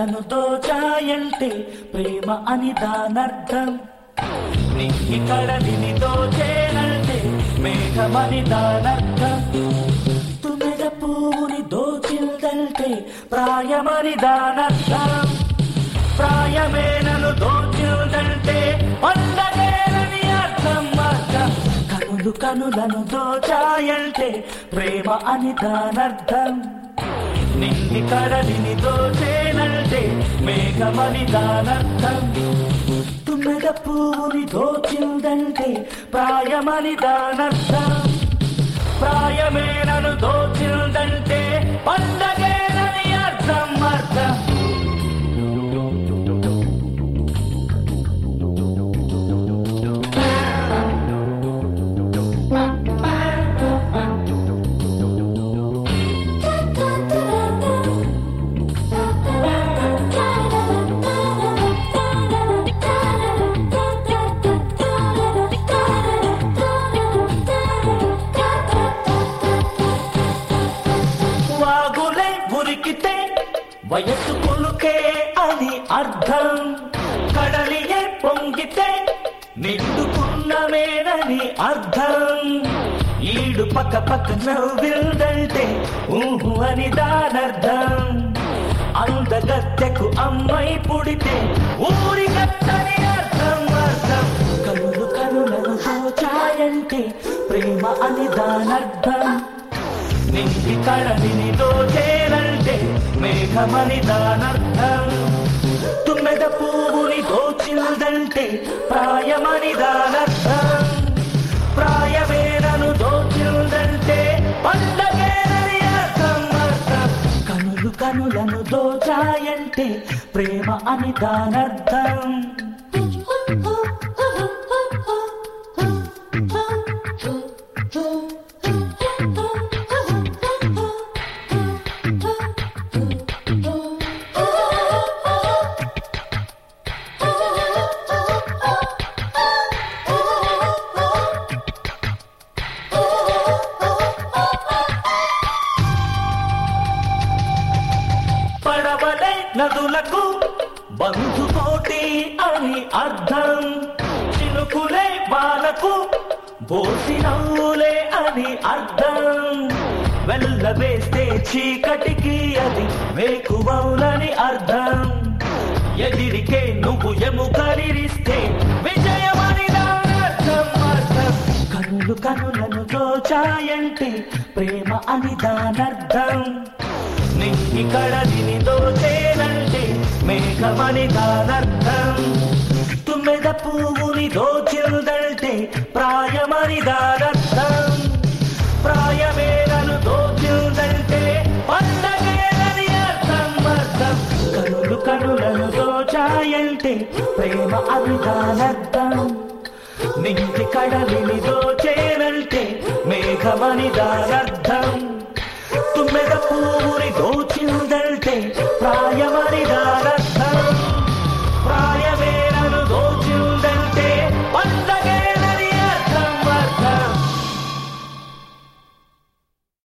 కనులను దోచాయంటే ప్రేమ అని దానర్థం నింగి కడలిని దోచేనంటే మేఘమని దానర్థం తుమ్మెద పువ్వుని దోచిందంటే ప్రాయమని దానర్థం ప్రాయమేనను దోచిందంటే పండగేనని అర్థం అర్థం కనులు కనులను దోచాయంటే ప్రేమ అని దానర్థం నింగి కడలిని దోచేనంటే మేఘమని దానర్థం తుమ్మెద పువ్వుని దోచిందంటే ప్రాయమని దానర్థం ప్రాయమేనను దోచిందంటే పండగేనని అర్థం అర్థం వాగులే ఉరికితే వయస్సు కొలుకే అని అర్థం కడలియే పొంగితే నిండుకున్నమేనని అర్థం ఈడు పక్క పక్క నవ్విందంటే ఊహు అని దానర్థం అందగత్తెకు అమ్మాయి పుడితే ఊరి గత్తని అర్థం అర్థం కనులు కనులను దోచాయంటే ప్రేమ అని దానర్థం నింగి కడలిని దోచేనంటే మేఘమని దానర్థం తుమ్మెద పువ్వుని దోచిందంటే ప్రాయమని దానర్థం ప్రాయమేనను దోచిందంటే పండగేనని అర్థం అర్థం కనులు కనులను దోచాయంటే ప్రేమ అని దానర్థం పడవలే నదులకు బంధుకోటి అని అర్థం చినుకులే వానకు బోసి నవ్వులే అని అర్థం వెళ్ళవేస్తే చీకటికి అది వేకువౌలని అర్థం ఎదిరికే నువ్వు ఎముకరిస్తే విజయమని దాని అర్థం అర్థం కనులు కనులను దోచాయంటే ప్రేమ అని దానర్థం నింగి కడలిని దోచేనంటే మేఘమని దానర్థం తుమ్మెద పువ్వుని దోచిందంటే ప్రాయమని దానర్థం ప్రాయమేనను దోచిందంటే పండగేనని అర్థం అర్థం కనులు కనులను దోచాయంటే ప్రేమ అని దానర్థం నింగి కడలిని దోచేనంటే మేఘమని దానర్థం తుమ్మెద పువ్వుని దోచిందంటే ప్రాయమ